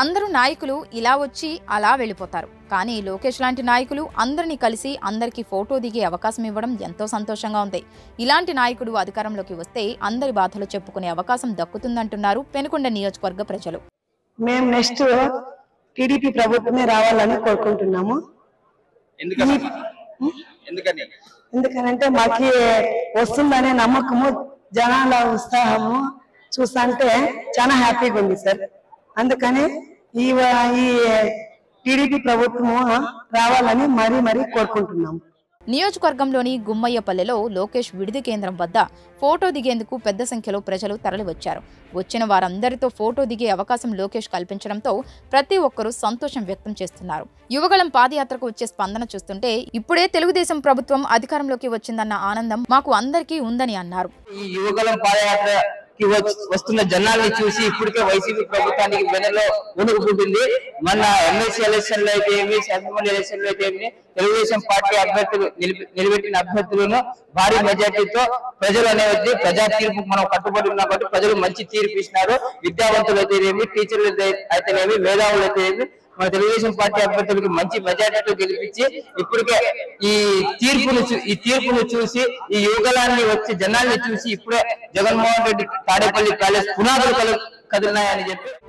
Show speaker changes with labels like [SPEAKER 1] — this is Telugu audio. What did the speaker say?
[SPEAKER 1] అందరూ నాయకులు ఇలా వచ్చి అలా వెళ్ళిపోతారు కానీ లోకేష్ లాంటి నాయకులు అందరినీ కలిసి అందరికీ ఫోటో దిగే అవకాశం ఇవ్వడం ఎంతో సంతోషంగా ఉంది ఇలాంటి నాయకుడు అధికారంలోకి వస్తే అందరి బాధలు చెప్పుకునే అవకాశం దక్కుతుందంటున్నారు పెనుకొండ నియోజకవర్గ ప్రజలు
[SPEAKER 2] మేము నెక్స్ట్ టీడీపీ ప్రభుత్వమే రావాలని కోరుకుంటున్నాము
[SPEAKER 3] ఎందుకని ఎందుకని
[SPEAKER 2] ఎందుకనంటే మాకి వస్తుందనే నమ్మకము జనాల ఉత్సాహము చూస్తుంటే చాలా హ్యాపీగా ఉంది సార్ అందుకని ఈ వ- ఈ టీడీపీ ప్రభుత్వము రావాలని మరీ మరీ కోరుకుంటున్నాము
[SPEAKER 1] నియోజకవర్గంలోని గుమ్మయ్యపల్లెలో లోకేష్ విడిది కేంద్రం వద్ద ఫోటో దిగేందుకు పెద్ద సంఖ్యలో ప్రజలు తరలివచ్చారు వచ్చిన వారందరితో ఫోటో దిగే అవకాశం లోకేష్ కల్పించడంతో ప్రతి ఒక్కరూ సంతోషం వ్యక్తం చేస్తున్నారు యువగళం పాదయాత్రకు వచ్చే స్పందన చూస్తుంటే ఇప్పుడే తెలుగుదేశం ప్రభుత్వం అధికారంలోకి వచ్చిందన్న ఆనందం మాకు అందరికీ ఉందని అన్నారు
[SPEAKER 3] ఈ యువకులం పాదయాత్రకి వచ్- వస్తున్న జనాల్ని చూసి ఇప్పటికే వైసీపీ ప్రభుత్వానికి వెనలో వణుకుతుంది మన ఎమ్మెల్సీ ఎలక్షన్ లో అయితే ఏమి శాసనమండలి ఎలక్షన్ లో అయితే ఏమి తెలుగుదేశం పార్టీ అభ్యర్థులు నిలిపి- నిలబెట్టిన అభ్యర్థులను భారీ మెజార్టీతో ప్రజలు అనేది ప్రజా తీర్పు మనం కట్టుబడి ఉన్నాం కాబట్టి ప్రజలు మంచి తీర్పు ఇచ్చినారు విద్యావంతులు అయితేనేమి టీచర్లు అయితే- అయితేనేమి మేధావులు అయితేనేమి మన తెలుగుదేశం పార్టీ అభ్యర్థులకు మంచి మెజార్టీతో గెలిపించి ఇప్పటికే ఈ తీర్పును చూ- ఈ తీర్పును చూసి ఈ యువగలాన్ని వచ్చి జనాల్ని చూసి ఇప్పుడే జగన్మోహన్ రెడ్డి తాడేపల్లి కాలేజ్ పునాదులు కలు- కదిలినాయని చెప్పి